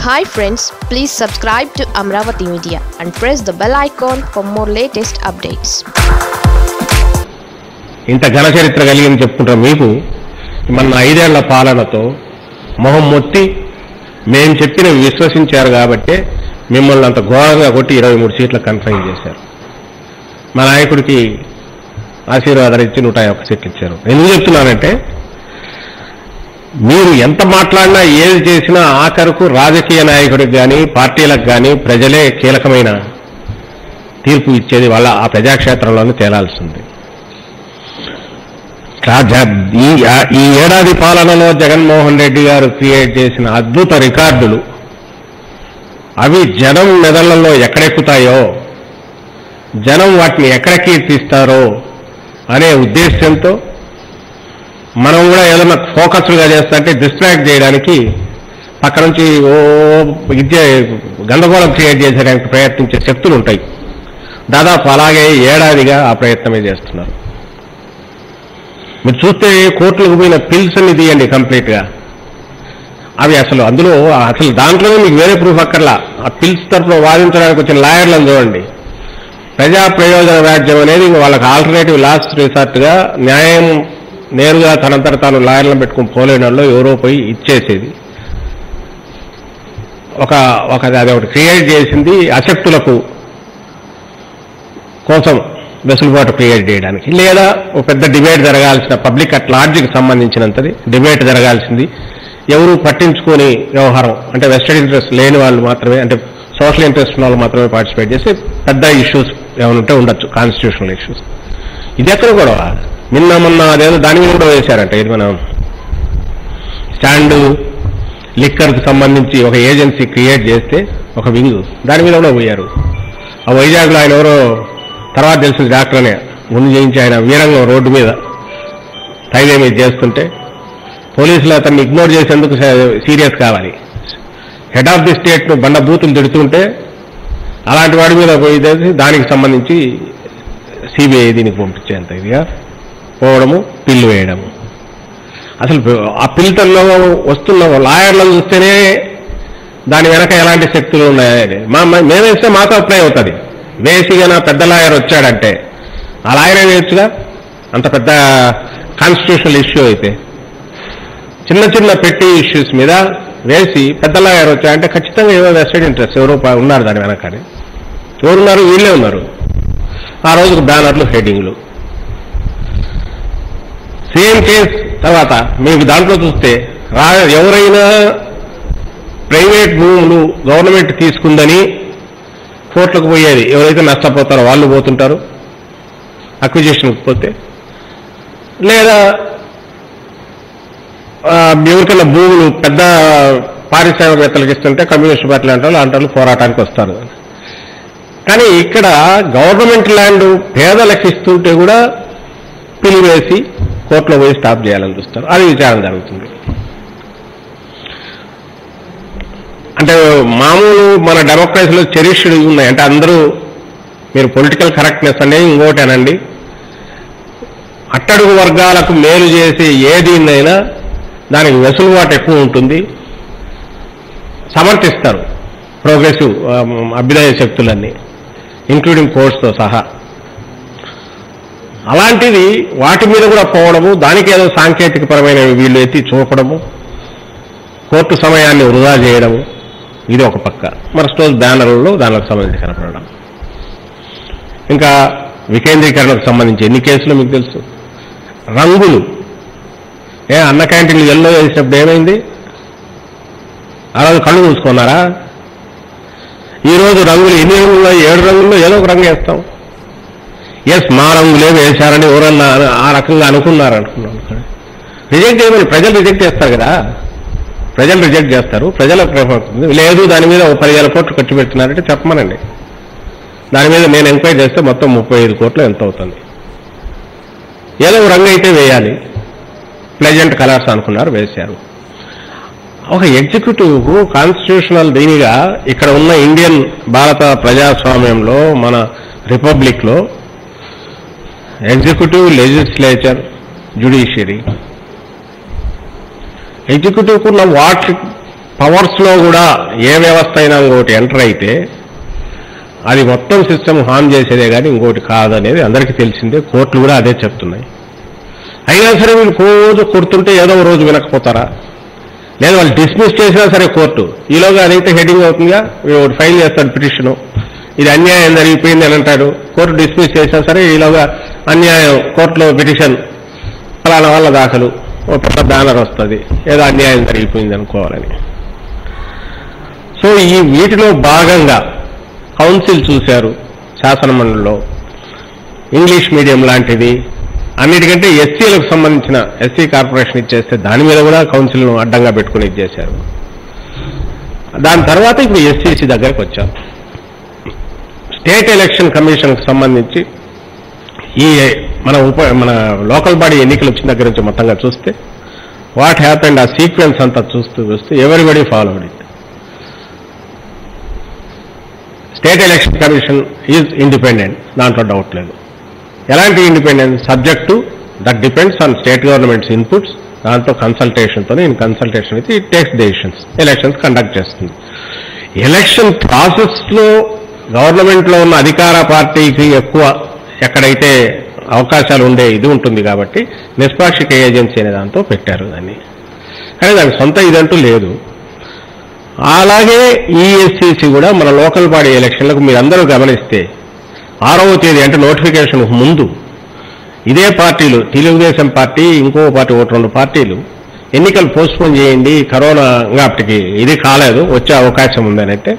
hi friends please subscribe to Amaravati media and press the bell icon for more latest updates ఇంత ఘన చరిత్ర కలిగింది చెప్పుకుంటాం మీకు మన ఐదేళ్ల పాలనతో మొహం మొత్తి మేము చెప్పినవి విశ్వసించారు కాబట్టే మిమ్మల్ని అంత ఘోరంగా కొట్టి ఇరవై మూడు సీట్లు కన్ఫైన్ చేశారు మా నాయకుడికి ఆశీర్వాదాలు ఇచ్చి నూట ఒక్క సీట్లు ఇచ్చారు ఎందుకు చెప్తున్నానంటే మీరు ఎంత మాట్లాడినా ఏది చేసినా ఆఖరుకు రాజకీయ నాయకుడికి కానీ పార్టీలకు కానీ ప్రజలే కీలకమైన తీర్పు ఇచ్చేది వాళ్ళ ఆ ప్రజాక్షేత్రంలోనే తేలాల్సింది కా- జ- ఈ ఆ- ఈ ఏడాది పాలనలో జగన్మోహన్ రెడ్డి గారు క్రియేట్ చేసిన అద్భుత రికార్డులు అవి జనం మెదళ్లలో ఎక్కడెక్కుతాయో జనం వాటిని ఎక్కడ కీర్తిస్తారో అనే ఉద్దేశంతో మనం కూడా ఏదైనా ఫోకస్డ్గా చేస్తుంటే డిస్ట్రాక్ట్ చేయడానికి పక్క నుంచి ఓ విద్య గందరగోళం క్రియేట్ చేసేయడానికి ప్రయత్నించే శక్తులు ఉంటాయి దాదాపు అలాగే ఏడాదిగా ఆ ప్రయత్నమే చేస్తున్నారు మీరు చూస్తే కోర్టులకు పోయిన పిల్స్ అన్ని తీయండి కంప్లీట్గా అవి అసలు అందులో అసలు దాంట్లోనే మీకు వేరే ప్రూఫ్ అక్కర్లా ఆ పిల్స్ తరఫున వాదించడానికి వచ్చిన లాయర్లను చూడండి ప్రజా ప్రయోజన వ్యాజ్యం అనేది ఇంక వాళ్ళకి ఆల్టర్నేటివ్ లాస్ట్ రిసార్ట్గా న్యాయం నేరుగా తనంతట తాను లాయర్లను పెట్టుకుని పోలేని వాళ్ళు ఎవరో పోయి ఇచ్చేసేది ఒక ఒక అది ఒకటి క్రియేట్ చేసింది అశక్తులకు కోసం వెసులుబాటు క్రియేట్ చేయడానికి లేదా ఒక పెద్ద డిబేట్ జరగాల్సిన పబ్లిక్ అట్ లార్జ్కి సంబంధించినంతది డిబేట్ జరగాల్సింది ఎవరు పట్టించుకొని వ్యవహారం అంటే వెస్టెడ్ ఇంట్రెస్ట్ లేని వాళ్ళు మాత్రమే అంటే సోషల్ ఇంట్రెస్ట్ ఉన్న వాళ్ళు మాత్రమే పార్టిసిపేట్ చేసి పెద్ద ఇష్యూస్ ఏమైనా ఉంటే ఉండొచ్చు కాన్స్టిట్యూషనల్ ఇష్యూస్ ఇది ఎక్కడ గొడవ నిన్న మొన్న అదేదో దాని మీద కూడా వేశారంట ఇది మనం స్టాండ్ లిక్కర్కి సంబంధించి ఒక ఏజెన్సీ క్రియేట్ చేస్తే ఒక వింగ్ దాని మీద కూడా పోయారు ఆ వైజాగ్లో ఆయన ఎవరో తర్వాత తెలిసిన డాక్టర్ అనే ముందు చేయించి ఆయన వీరంగం రోడ్డు మీద హైవే మీద చేస్తుంటే పోలీసులు అతన్ని ఇగ్నోర్ చేసేందుకు సీరియస్ కావాలి హెడ్ ఆఫ్ ది స్టేట్ ను బండ బూతులు తిడుతుంటే అలాంటి వాడి మీద పోయి చేసి దానికి సంబంధించి సిబిఐ దీనికి పంపించేంత ఇదిగా పోవడము పిల్లు వేయడము అసలు ఆ పిల్తల్లో వస్తున్న లాయర్లను చూస్తేనే దాని వెనక ఎలాంటి శక్తులు ఉన్నాయని మా మా- మేమేస్తే మాకు అప్లై అవుతుంది బేసిక్గా నా పెద్ద లాయర్ వచ్చాడంటే ఆ లాయరే వేయచ్చుగా అంత పెద్ద కాన్స్టిట్యూషనల్ ఇష్యూ అయితే చిన్న చిన్న పెట్టి ఇష్యూస్ మీద వేసి పెద్ద లాయర్ వచ్చాడంటే ఖచ్చితంగా ఏదో వెస్టెడ్ ఇంట్రెస్ట్ ఎవరో ప- ఉన్నారు దాని వెనకని ఎవరున్నారు వీళ్ళే ఉన్నారు ఆ రోజుకు బ్యానర్లు హెడ్డింగ్లు సేమ్ కేస్ తర్వాత మీకు దాంట్లో చూస్తే రా ఎవరైనా ప్రైవేట్ భూములు గవర్నమెంట్ తీసుకుందని కోర్టులకు పోయేది ఎవరైతే నష్టపోతారో వాళ్ళు పోతుంటారు అక్విజిషన్కి పోతే లేదా ఆ, ఎవరికైనా భూములు పెద్ద పారిశ్రామికవేత్తలకు ఇస్తుంటే కమ్యూనిస్ట్ పార్టీలు అంటారు అంటారు పోరాటానికి వస్తారు కానీ ఇక్కడ గవర్నమెంట్ ల్యాండ్ పేదలకు ఇస్తుంటే కూడా పిలివేసి కోర్టులో పోయి స్టాప్ చేయాలని చూస్తారు అది విచారణ జరుగుతుంది అంటే మామూలు మన డెమోక్రసీలో చెరిష్డ్ ఉన్నాయి అంటే అందరూ మీరు పొలిటికల్ కరెక్ట్నెస్ అనేది ఇంకోటి అనండి అట్టడుగు వర్గాలకు మేలు చేసే ఏదీనైనా దానికి వెసులుబాటు ఎక్కువ ఉంటుంది సమర్థిస్తారు ప్రోగ్రెసివ్ ఆ, అభ్యుదయ శక్తులన్నీ ఇంక్లూడింగ్ కోర్ట్స్తో సహా అలాంటిది వాటి మీద కూడా పోవడము దానికి ఏదో సాంకేతికపరమైన వీళ్ళు ఎత్తి చూపడము కోర్టు సమయాన్ని వృధా చేయడము ఇది ఒక పక్క మరొక రోజు బ్యానర్లలో దానికి సంబంధించి కనపడడం ఇంకా వికేంద్రీకరణకు సంబంధించి ఎన్ని కేసులు మీకు తెలుసు రంగులు ఏ అన్న క్యాంటీన్లు ఎల్లో వేసినప్పుడు ఏమైంది ఆ రోజు కళ్ళు మూసుకున్నారా ఈ రోజు రంగులు ఎన్ని రంగుల్లో ఏడు రంగుల్లో ఏదో ఒక రంగు వేస్తాం ఎస్ మా రంగులే వేశారని ఎవరన్నా ఆ రకంగా అనుకున్నారు అనుకున్నాం రిజెక్ట్ చేయమని ప్రజలు రిజెక్ట్ చేస్తారు కదా ప్రజలు రిజెక్ట్ చేస్తారు ప్రజల ప్రేమ అవుతుంది లేదు దాని మీద ఒక పదివేల కోట్లు ఖర్చు పెడుతున్నారంటే చెప్పమనండి దాని మీద నేను ఎంక్వైరీ చేస్తే మొత్తం ముప్పై ఐదు కోట్లు ఎంత అవుతుంది ఏదో ఒక రంగు అయితే వేయాలి ప్లెజెంట్ కలర్స్ అనుకున్నారు వేశారు ఒక ఎగ్జిక్యూటివ్ కాన్స్టిట్యూషనల్ దీనిగా ఇక్కడ ఉన్న ఇండియన్ భారత ప్రజాస్వామ్యంలో మన రిపబ్లిక్లో ఎగ్జిక్యూటివ్ లెజిస్లేచర్ జ్యుడిషియరీ ఎగ్జిక్యూటివ్కు ఉన్న వాట్ పవర్స్లో కూడా ఏ వ్యవస్థ అయినా ఇంకోటి ఎంటర్ అయితే అది మొత్తం సిస్టమ్ హార్మ్ చేసేదే కానీ ఇంకోటి కాదనేది అందరికీ తెలిసిందే కోర్టులు కూడా అదే చెప్తున్నాయి అయినా సరే వీళ్ళు రోజు కొడుతుంటే ఏదో ఒక రోజు వినకపోతారా లేదా వాళ్ళు డిస్మిస్ చేసినా సరే కోర్టు ఈలోగా అదైతే హెడింగ్ అవుతుందిగా వీడు ఒకటి ఫైల్ చేస్తాడు పిటిషను ఇది అన్యాయం జరిగిపోయింది అని అంటాడు కోర్టు డిస్మిస్ చేసినా సరే ఈలోగా అన్యాయం కోర్టులో పిటిషన్ ఫలానా వల్ల దాఖలు ఒక పెద్ద బ్యానర్ వస్తుంది ఏదో అన్యాయం జరిగిపోయింది అనుకోవాలని సో ఈ వీటిలో భాగంగా కౌన్సిల్ చూశారు శాసనమండలిలో ఇంగ్లీష్ మీడియం లాంటిది అన్నిటికంటే ఎస్సీలకు సంబంధించిన ఎస్సీ కార్పొరేషన్ ఇచ్చేస్తే దాని మీద కూడా కౌన్సిల్ను అడ్డంగా పెట్టుకుని ఇచ్చేశారు దాని తర్వాత ఇప్పుడు ఎస్సీసీ దగ్గరకు వచ్చారు స్టేట్ ఎలక్షన్ కమిషన్కి సంబంధించి ఈ మన ఉప మన లోకల్ బాడీ ఎన్నికలు వచ్చిన దగ్గర నుంచి మొత్తంగా చూస్తే వాట్ హ్యాపెండ్ ఆ సీక్వెన్స్ అంతా చూస్తూ చూస్తే ఎవరిబడి follow it state election commission is independent దాంట్లో డౌట్ లేదు ఎలాంటి independence subject to that depends on state governments inputs దాంట్లో కన్సల్టేషన్తో ఇన్ కన్సల్టేషన్ అయితే it takes decisions elections conduct చేస్తుంది ఎలక్షన్ ప్రాసెస్లో గవర్నమెంట్లో ఉన్న అధికార పార్టీకి ఎక్కువ ఎక్కడైతే అవకాశాలు ఉండే ఇది ఉంటుంది కాబట్టి నిష్పాక్షిక ఏజెన్సీ అనే దాంతో పెట్టారు దాన్ని కానీ దానికి సొంత ఇదంటూ లేదు అలాగే ఈఎస్సీసీ కూడా మన లోకల్ బాడీ ఎలక్షన్లకు మీరందరూ గమనిస్తే ఆరవ తేదీ అంటే నోటిఫికేషన్ ముందు ఇదే పార్టీలు తెలుగుదేశం పార్టీ ఇంకో పార్టీ ఒకటి రెండు పార్టీలు ఎన్నికలు పోస్ట్పోన్ చేయండి కరోనా ఇంకా అప్పటికి ఇది కాలేదు వచ్చే అవకాశం ఉందని అంటే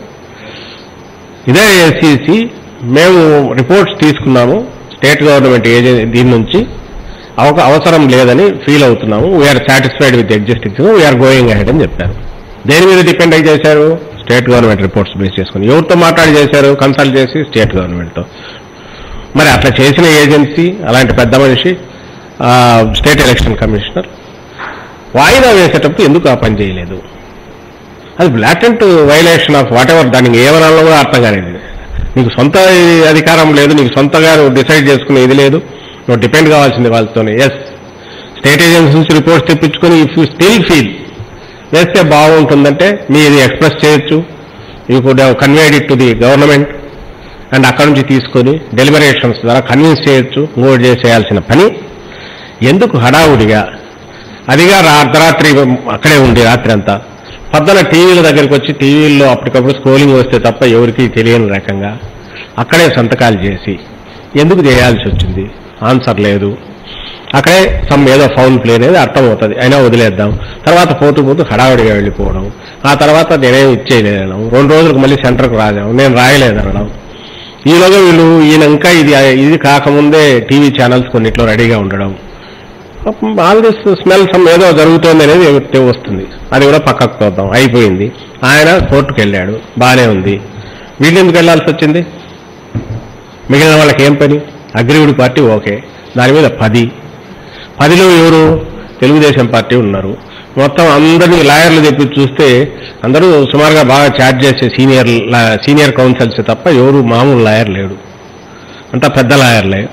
ఇదే ఎస్సీసీ మేము రిపోర్ట్స్ తీసుకున్నాము స్టేట్ గవర్నమెంట్ ఏజెన్సీ దీని నుంచి అవక అవసరం లేదని ఫీల్ అవుతున్నాము we're satisfied with existing we're going ahead అని చెప్పారు దేని మీద డిపెండ్ అయి చేశారు స్టేట్ గవర్నమెంట్ రిపోర్ట్స్ బేస్ చేసుకుని ఎవరితో మాట్లాడి చేశారు కన్సల్ట్ చేసి స్టేట్ గవర్నమెంట్తో మరి అట్లా చేసిన ఏజెన్సీ అలాంటి పెద్ద మనిషి ఆ, స్టేట్ ఎలక్షన్ కమిషనర్ వాయిదా వేసేటప్పుడు ఎందుకు ఆ పని చేయలేదు అది blatant violation of whatever దానికి ఏమనాలో కూడా అర్థం కాలేదు నీకు సొంత అధికారం లేదు నీకు సొంతగా నువ్వు డిసైడ్ చేసుకునే ఇది లేదు నువ్వు డిపెండ్ కావాల్సింది వాళ్ళతోనే ఎస్ స్టేట్ ఏజెన్సీ నుంచి రిపోర్ట్స్ తెప్పించుకొని ఇఫ్ యూ స్టిల్ ఫీల్ వేస్తే బాగుంటుందంటే మీరు ఎక్స్ప్రెస్ చేయొచ్చు you could have conveyed it to the government and అక్కడ నుంచి తీసుకొని డెలిబరేషన్స్ ద్వారా కన్విన్స్ చేయొచ్చు ఇంకోటి చేసేయాల్సిన పని ఎందుకు హడావుడిగా అదిగా రా- అర్ధరాత్రి అక్కడే ఉంది రాత్రి అంతా పొద్దున టీవీల దగ్గరికి వచ్చి టీవీల్లో అప్పటికప్పుడు స్క్రోలింగ్ వస్తే తప్ప ఎవరికీ తెలియని రకంగా అక్కడే సంతకాలు చేసి ఎందుకు చేయాల్సి వచ్చింది ఆన్సర్ లేదు అక్కడే సమ్ ఏదో ఫౌల్ ప్లే అనేది అర్థమవుతుంది అయినా వదిలేద్దాం తర్వాత పోతూ పోతూ హడావుడిగా వెళ్ళిపోవడం ఆ తర్వాత నేనేం ఇచ్చేయలేదనడం రెండు రోజులకు మళ్ళీ సెంటర్కి రాదాం నేను రాయలేదనడం ఈలోగా వీళ్ళు ఈయన ఇంకా ఇది ఇది కాకముందే టీవీ ఛానల్స్ కొన్నిట్లో రెడీగా ఉండడం ఆల్ దిస్ స్మెల్ సమ్ ఏదో జరుగుతోంది అనేది ఎవరితో వస్తుంది అది కూడా పక్కకు చూద్దాం అయిపోయింది ఆయన కోర్టుకు వెళ్ళాడు బాగానే ఉంది వీళ్ళు ఎందుకు వెళ్ళాల్సి వచ్చింది మిగిలిన వాళ్ళకి ఏం పని అగ్రివుడి పార్టీ ఓకే దాని మీద పది పదిలో ఎవరు తెలుగుదేశం పార్టీ ఉన్నారు మొత్తం అందరినీ లాయర్లు తెప్పి చూస్తే అందరూ సుమారుగా బాగా ఛార్జ్ చేసే సీనియర్ లా- సీనియర్ కౌన్సిల్స్ తప్ప ఎవరు మామూలు లాయర్ లేడు అంతా పెద్ద లాయర్లే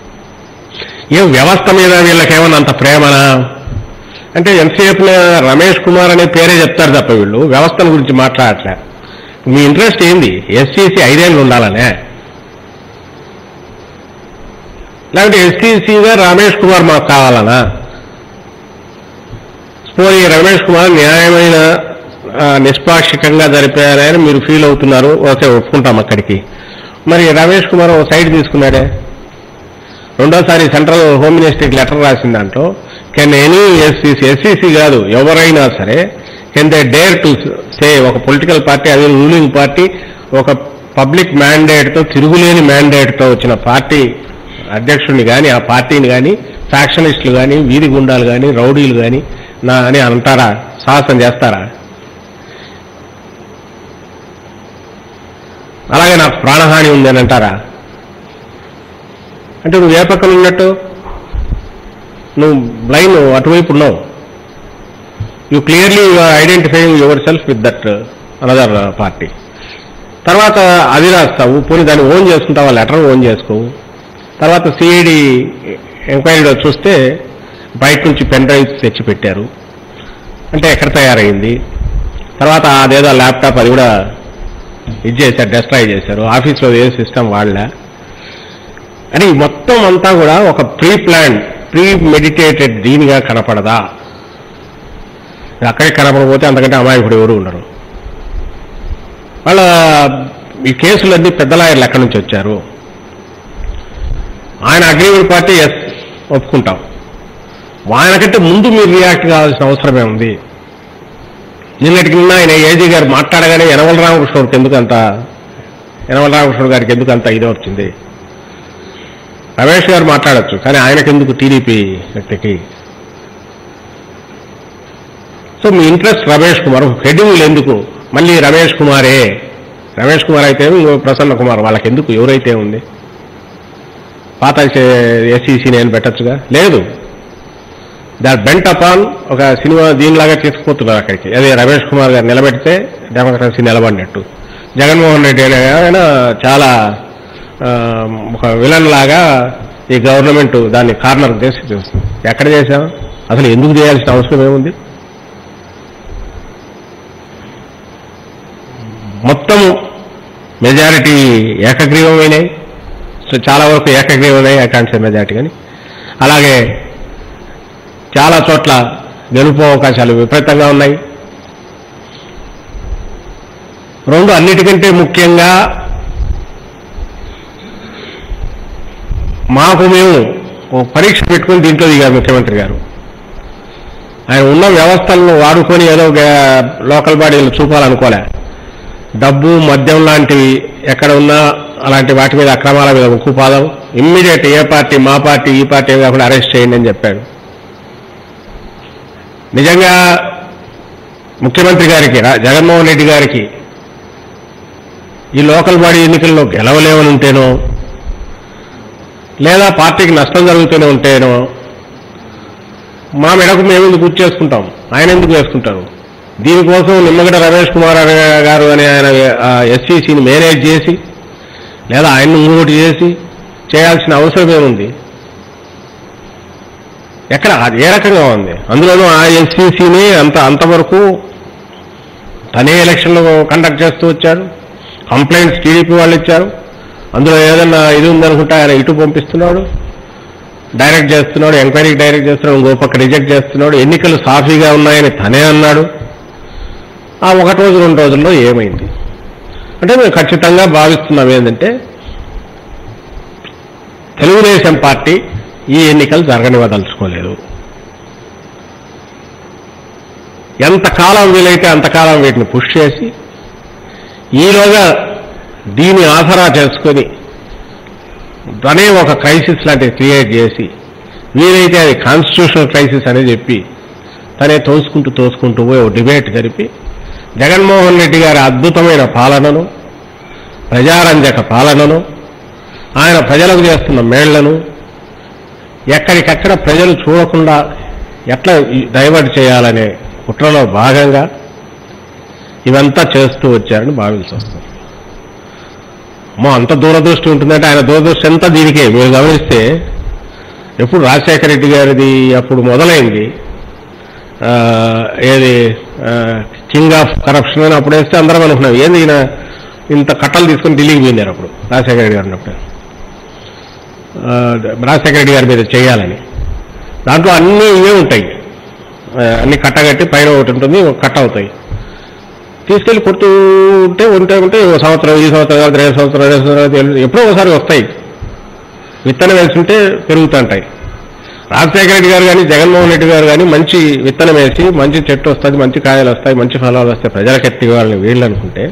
ఏం వ్యవస్థ మీద వీళ్ళకేమన్నా అంత ప్రేమనా అంటే ఎంతసేపు రమేష్ కుమార్ అనే పేరే చెప్తారు తప్ప వీళ్ళు వ్యవస్థల గురించి మాట్లాడట్లే మీ ఇంట్రెస్ట్ ఏంది ఎస్సీసీ ఐదేళ్ళు ఉండాలనే లేకపోతే ఎస్సీసీగా రమేష్ కుమార్ మాకు కావాలనా పోనీ రమేష్ కుమార్ న్యాయమైన ఆ, నిష్పాక్షికంగా జరిపారని మీరు ఫీల్ అవుతున్నారు ఓకే ఒప్పుకుంటాం అక్కడికి మరి రమేష్ కుమార్ ఓ సైడ్ తీసుకున్నాడే రెండోసారి సెంట్రల్ హోమ్ మినిస్ట్రీకి లెటర్ రాసిన దాంట్లో కెన్ ఎనీ ఎస్సీసీ ఎస్సీసీ కాదు ఎవరైనా సరే can they dare to say ఒక పొలిటికల్ పార్టీ అదే రూలింగ్ పార్టీ ఒక పబ్లిక్ మ్యాండేట్తో తిరుగులేని మ్యాండేట్తో వచ్చిన పార్టీ అధ్యక్షుడిని కానీ ఆ పార్టీని కానీ ఫ్యాక్షనిస్టులు కానీ వీధి గుండాలు కానీ రౌడీలు కానీ నా అని అంటారా సాహసం చేస్తారా అలాగే నాకు ప్రాణహాని ఉంది అని అంటారా అంటే నువ్వు ఏ పక్కన ఉన్నట్టు నువ్వు బ్లైన్ అటువైపు ఉన్నావు you clearly identifying yourself with that another party తర్వాత అది రాస్తావు పోనీ దాన్ని ఓన్ చేసుకుంటావా లెటర్ ఓన్ చేసుకోవు తర్వాత సిఐడి ఎంక్వైరీలో చూస్తే బయట నుంచి పెన్ డ్రైవ్స్ తెచ్చి పెట్టారు అంటే ఎక్కడ తయారైంది తర్వాత అదేదో ల్యాప్టాప్ అది కూడా ఇది చేశారు డెస్ట్రాయ్ చేశారు ఆఫీస్లో ఏ సిస్టమ్ వాళ్ళ అని ఈ మొత్తం అంతా కూడా ఒక ప్రీ ప్లాన్ ప్రీ మెడిటేటెడ్ దీనిగా కనపడదా అక్కడికి కనపడకపోతే అంతకంటే అమాయకుడు ఎవరు ఉండరు వాళ్ళ ఈ కేసులన్నీ పెద్ద లాయర్లు ఎక్కడి నుంచి వచ్చారు ఆయన అగ్రిమెంట్ పార్టీ ఎస్ ఒప్పుకుంటాం ఆయనకంటే ముందు మీరు రియాక్ట్ కావాల్సిన అవసరమే ఉంది నిన్నటికి నిన్న ఆయన ఏజీ గారు మాట్లాడగానే యనమల రామకృష్ణుడికి ఎందుకు అంత యనమల రామకృష్ణుడు గారికి ఎందుకు అంత ఇది వచ్చింది రమేష్ గారు మాట్లాడొచ్చు కానీ ఆయనకెందుకు టీడీపీ వ్యక్తికి సో మీ ఇంట్రెస్ట్ రమేష్ కుమార్ హెడ్డింగ్లు ఎందుకు మళ్ళీ రమేష్ కుమారే రమేష్ కుమార్ అయితే ఇంకో ప్రసన్న కుమార్ వాళ్ళకి ఎందుకు ఎవరైతే ఉంది పాత ఎస్సీసీ నేను పెట్టచ్చుగా లేదు దాట్ బెంట్ అపాన్ ఒక సినిమా దీనిలాగా తీసుకుపోతున్నారు అక్కడికి అదే రమేష్ కుమార్ గారు నిలబెడితే డెమోక్రసీ నిలబడినట్టు జగన్మోహన్ రెడ్డి అనే ఆయన చాలా ఆ, ఒక విలన్ లాగా ఈ గవర్నమెంట్ దాన్ని కార్నర్ చేసి చూస్తుంది ఎక్కడ చేశాం అసలు ఎందుకు చేయాల్సిన అవసరం ఏముంది మొత్తం మెజారిటీ ఏకగ్రీవమైనాయి సో చాలా వరకు ఏకగ్రీవమైనాయి అకాంక్ష మెజారిటీ కానీ అలాగే చాలా చోట్ల గెలుపు అవకాశాలు విపరీతంగా ఉన్నాయి రెండు అన్నిటికంటే ముఖ్యంగా మాకు మేము ఓ పరీక్ష పెట్టుకుని దీంట్లో దిగారు ముఖ్యమంత్రి గారు ఆయన ఉన్న వ్యవస్థలను వాడుకొని ఏదో గా- లోకల్ బాడీలు చూపాలనుకోలే డబ్బు మద్యం లాంటివి ఎక్కడ ఉన్నా అలాంటి వాటి మీద అక్రమాల మీద ఉక్కుపాదం ఇమ్మీడియట్ ఏ పార్టీ మా పార్టీ ఈ పార్టీ ఏం కాకుండా అరెస్ట్ చేయండి అని చెప్పాడు నిజంగా ముఖ్యమంత్రి గారికి రా- జగన్మోహన్ రెడ్డి గారికి ఈ లోకల్ బాడీ ఎన్నికల్లో గెలవలేమని ఉంటేనో లేదా పార్టీకి నష్టం జరుగుతూనే ఉంటేనో మా మెడకు మేము ఎందుకు గుర్తు చేసుకుంటాం ఆయన ఎందుకు వేసుకుంటారు దీనికోసం నిమ్మగడ్డ రమేష్ కుమార్ అనే గారు అనే ఆయన ఎస్సీసీని మేనేజ్ చేసి లేదా ఆయన్ని ఇంకోటి చేసి చేయాల్సిన అవసరం ఏముంది ఎక్కడ అది ఏ రకంగా ఉంది అందులోనూ ఆ ఎస్సీసీని అంత అంతవరకు తనే ఎలక్షన్లు కండక్ట్ చేస్తూ వచ్చారు కంప్లైంట్స్ టీడీపీ వాళ్ళు ఇచ్చారు అందులో ఏదన్నా ఇది ఉందనుకుంటే ఆయన ఇటు పంపిస్తున్నాడు డైరెక్ట్ చేస్తున్నాడు ఎంక్వైరీకి డైరెక్ట్ చేస్తున్నాడు ఇంకో పక్క రిజెక్ట్ చేస్తున్నాడు ఎన్నికలు సాఫీగా ఉన్నాయని తనే అన్నాడు ఆ ఒకటి రోజు రెండు రోజుల్లో ఏమైంది అంటే మేము ఖచ్చితంగా భావిస్తున్నాం ఏంటంటే తెలుగుదేశం పార్టీ ఈ ఎన్నికలు జరగనివ్వదలుచుకోలేదు ఎంతకాలం వీలైతే అంతకాలం వీటిని పుష్ చేసి ఈలోగా దీన్ని ఆసరా చేసుకొని తనే ఒక క్రైసిస్ లాంటిది క్రియేట్ చేసి వీలైతే అది కాన్స్టిట్యూషనల్ క్రైసిస్ అని చెప్పి తనే తోసుకుంటూ తోసుకుంటూ పోయి ఒక డిబేట్ జరిపి జగన్మోహన్ రెడ్డి గారి అద్భుతమైన పాలనను ప్రజారంజక పాలనను ఆయన ప్రజలకు చేస్తున్న మేళ్లను ఎక్కడికక్కడ ప్రజలు చూడకుండా ఎట్లా ఈ- డైవర్ట్ చేయాలనే కుట్రలో భాగంగా ఇవంతా చేస్తూ వచ్చారని భావించి వస్తుంది అమ్మో అంత దూరదృష్టి ఉంటుందంటే ఆయన దూరదృష్టి ఎంత దీనికే మీరు గమనిస్తే ఎప్పుడు రాజశేఖర రెడ్డి గారిది అప్పుడు మొదలైంది ఆ, ఏది కింగ్ ఆఫ్ కరప్షన్ అని అప్పుడు వేస్తే అందరం అనుకున్నాం ఏంది ఈయన ఇంత కట్టలు తీసుకొని ఢిల్లీకి పోయినారు అప్పుడు రాజశేఖర రెడ్డి గారు ఉన్నప్పుడు ఆ, రాజశేఖర రెడ్డి గారి మీద చేయాలని దాంట్లో అన్నీ ఇవే ఉంటాయి ఆ, అన్ని కట్టగట్టి పైన ఒకటి ఉంటుంది ఒక కట్ట అవుతాయి తీసుకెళ్లి కొడుతూ ఉంటే ఉంటే ఉంటే ఓ సంవత్సరం ఈ సంవత్సరం కాదు రేపు సంవత్సరం రేపు సంవత్సరం ఎప్పుడో ఒకసారి వస్తాయి విత్తనం వేసుంటే పెరుగుతుంటాయి రాజశేఖర రెడ్డి గారు కానీ జగన్మోహన్ రెడ్డి గారు కానీ మంచి విత్తనం వేసి మంచి చెట్టు వస్తుంది మంచి కాయలు వస్తాయి మంచి ఫలాలు వస్తాయి ప్రజలకు ఎత్తి వాళ్ళని వీళ్ళు అనుకుంటే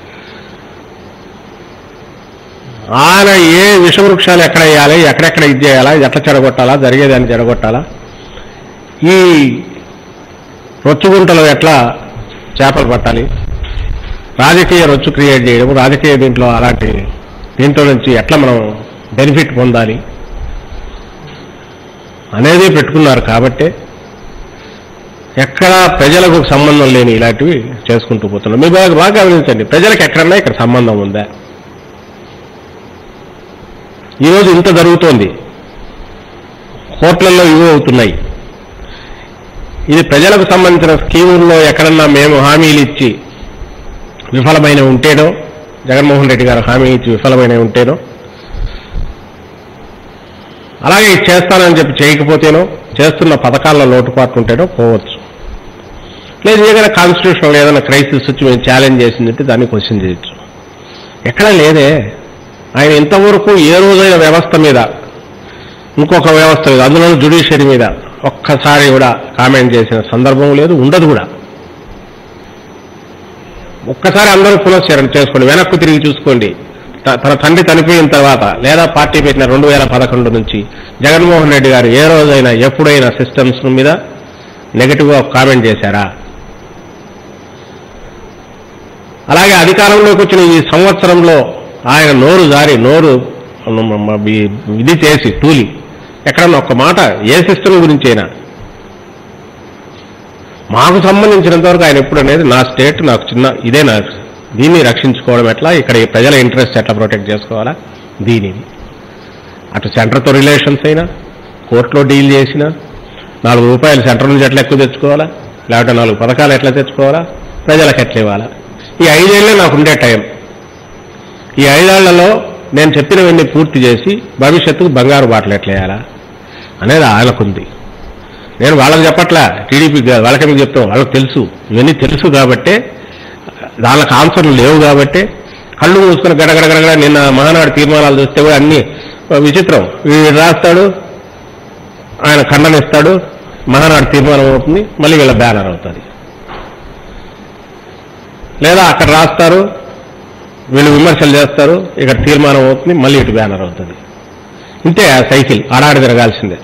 ఆయన ఏ విషవృక్షాలు ఎక్కడ వేయాలి ఎక్కడెక్కడ ఇది చేయాలా ఇది ఎట్లా చెడగొట్టాలా జరిగేదాన్ని చెడగొట్టాలా ఈ రొచ్చుగుంటలో ఎట్లా చేపలు పట్టాలి రాజకీయ రొచ్చు క్రియేట్ చేయడం రాజకీయ దీంట్లో అలాంటి దీంట్లో నుంచి ఎట్లా మనం బెనిఫిట్ పొందాలి అనేది పెట్టుకున్నారు కాబట్టే ఎక్కడ ప్రజలకు సంబంధం లేని ఇలాంటివి చేసుకుంటూ పోతున్నాం మీరు బాగా బాగా గమనించండి ప్రజలకు ఎక్కడన్నా ఇక్కడ సంబంధం ఉందా ఈరోజు ఇంత జరుగుతోంది కోట్లలో ఇవి అవుతున్నాయి ఇది ప్రజలకు సంబంధించిన స్కీముల్లో ఎక్కడన్నా మేము హామీలు ఇచ్చి విఫలమైన ఉంటేనో జగన్మోహన్ రెడ్డి గారు హామీ ఇచ్చి విఫలమైన ఉంటేనో అలాగే ఇది చేస్తానని చెప్పి చేయకపోతేనో చేస్తున్న పథకాల్లో లోటుపాట్లు ఉంటేనో పోవచ్చు లేదు ఏదైనా కాన్స్టిట్యూషన్లో ఏదైనా క్రైసిస్ వచ్చి మేము ఛాలెంజ్ చేసిందంటే దాన్ని క్వశ్చన్ చేయొచ్చు ఎక్కడా లేదే ఆయన ఇంతవరకు ఏ రోజైన వ్యవస్థ మీద ఇంకొక వ్యవస్థ మీద అందులో జుడిషియరీ మీద ఒక్కసారి కూడా కామెంట్ చేసిన సందర్భం లేదు ఉండదు కూడా ఒక్కసారి అందరూ పునశ్చరణ చేసుకోండి వెనక్కు తిరిగి చూసుకోండి త- తన తండ్రి చనిపోయిన తర్వాత లేదా పార్టీ పెట్టిన రెండు వేల పదకొండు నుంచి జగన్మోహన్ రెడ్డి గారు ఏ రోజైనా ఎప్పుడైనా సిస్టమ్స్ మీద నెగటివ్గా కామెంట్ చేశారా అలాగే అధికారంలోకి వచ్చిన ఈ సంవత్సరంలో ఆయన నోరు జారి నోరు మ- మ- ఈ- ఇది చేసి తూలి ఎక్కడన్నా ఒక్క మాట ఏ సిస్టమ్ గురించి అయినా మాకు సంబంధించినంత వరకు ఆయన ఎప్పుడు అనేది నా స్టేట్ నాకు చిన్న ఇదే నా దీన్ని రక్షించుకోవడం ఎట్లా ఇక్కడ ఈ ప్రజల ఇంట్రెస్ట్ ఎట్లా ప్రొటెక్ట్ చేసుకోవాలా దీనిని అటు సెంటర్తో రిలేషన్స్ అయినా కోర్టులో డీల్ చేసినా నాలుగు రూపాయలు సెంటర్ నుంచి ఎట్లా ఎక్కువ తెచ్చుకోవాలా లేకపోతే నాలుగు పథకాలు ఎట్లా తెచ్చుకోవాలా ప్రజలకు ఎట్లా ఇవ్వాలా ఈ ఐదేళ్లే నాకు ఉండే టైం ఈ ఐదేళ్లలో నేను చెప్పినవన్నీ పూర్తి చేసి భవిష్యత్తుకు బంగారు బాటలు ఎట్లా వేయాలా అనేది ఆయనకుంది నేను వాళ్ళకి చెప్పట్లా టీడీపీ వాళ్ళకి మీకు చెప్తాం వాళ్ళకి తెలుసు ఇవన్నీ తెలుసు కాబట్టే వాళ్ళకి ఆన్సర్లు లేవు కాబట్టే కళ్ళు మూసుకొని గడగడ గడగడ నిన్న మహానాడు తీర్మానాలు చూస్తే కూడా అన్ని విచిత్రం వీడు రాస్తాడు ఆయన ఖండనిస్తాడు మహానాడు తీర్మానం అవుతుంది మళ్ళీ వీళ్ళ బ్యానర్ అవుతుంది లేదా అక్కడ రాస్తారు వీళ్ళు విమర్శలు చేస్తారు ఇక్కడ తీర్మానం అవుతుంది మళ్ళీ ఇటు బ్యానర్ అవుతుంది ఇంతే ఆ సైకిల్ ఆడాడి తిరగాల్సిందే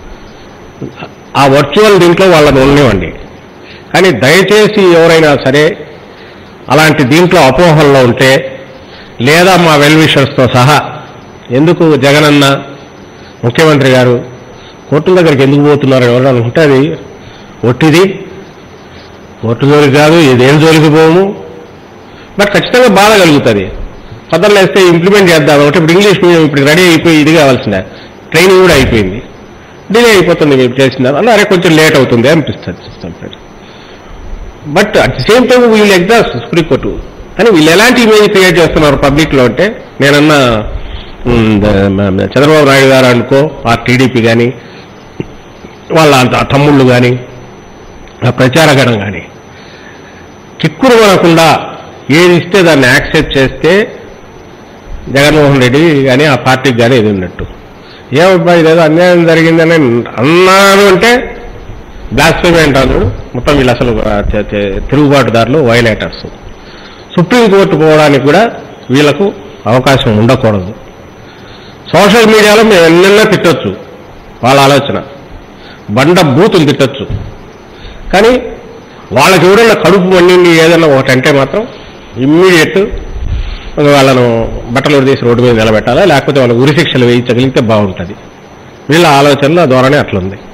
ఆ వర్చువల్ దీంట్లో వాళ్ళని ఉండనివ్వండి కానీ దయచేసి ఎవరైనా సరే అలాంటి దీంట్లో అపోహల్లో ఉంటే లేదా మా వెల్ విషర్స్తో సహా ఎందుకు జగనన్న ముఖ్యమంత్రి గారు కోర్టుల దగ్గరికి ఎందుకు పోతున్నారు ఎవరు అనుకుంటే అది ఒట్టిది కోర్టు జోలికి కాదు ఇదేం జోలికి పోము బట్ ఖచ్చితంగా బాధ కలుగుతుంది పదర్లు వేస్తే ఇంప్లిమెంట్ చేద్దాం ఒకటి ఇప్పుడు ఇంగ్లీష్ మీడియం ఇప్పుడు రెడీ అయిపోయి ఇది కావాల్సిందే ట్రైనింగ్ కూడా అయిపోయింది డిలే అయిపోతుంది మీరు చేసినారు అలా అరే కొంచెం లేట్ అవుతుంది అనిపిస్తుంది but at the same time వీళ్ళు ఎగ్జాస్ట్ సుప్రీంకోర్టు కానీ వీళ్ళు ఎలాంటి ఇమేజ్ క్రియేట్ చేస్తున్నారు పబ్లిక్లో అంటే నేనన్నా ఉమ్, ద- చంద్రబాబు నాయుడు గారు అనుకో ఆ టీడీపీ కానీ వాళ్ళ అంత- తమ్ముళ్ళు కానీ ఆ ప్రచారగణం కానీ చిక్కురు మనకుండా ఏది ఇస్తే దాన్ని యాక్సెప్ట్ చేస్తే జగన్మోహన్ రెడ్డి కానీ ఆ పార్టీకి కానీ ఇది ఉన్నట్టు ఏమబ్బా ఇదేదో అన్యాయం జరిగిందని అన్నాను అంటే బ్లాస్ఫేమీ అంటారు మొత్తం వీళ్ళు అసలు ఆ, చ- చ- తిరుగుబాటుదారులు వైలేటర్స్ సుప్రీంకోర్టు పోవడానికి కూడా వీళ్ళకు అవకాశం ఉండకూడదు సోషల్ మీడియాలో మేము ఎన్నెన్నో తిట్టొచ్చు వాళ్ళ ఆలోచన బండ బూతులు తిట్టొచ్చు కానీ వాళ్ళకి ఎవరైనా కడుపు మండింది ఏదైనా ఒకటంటే మాత్రం ఇమ్మీడియట్ వాళ్ళను బట్టలు ఉడిదీసి రోడ్డు మీద నిలబెట్టాలా లేకపోతే వాళ్ళకి ఉరిశిక్షలు వేయించగలిగితే బాగుంటుంది వీళ్ళ ఆలోచనలో ధోరణి అట్లుంది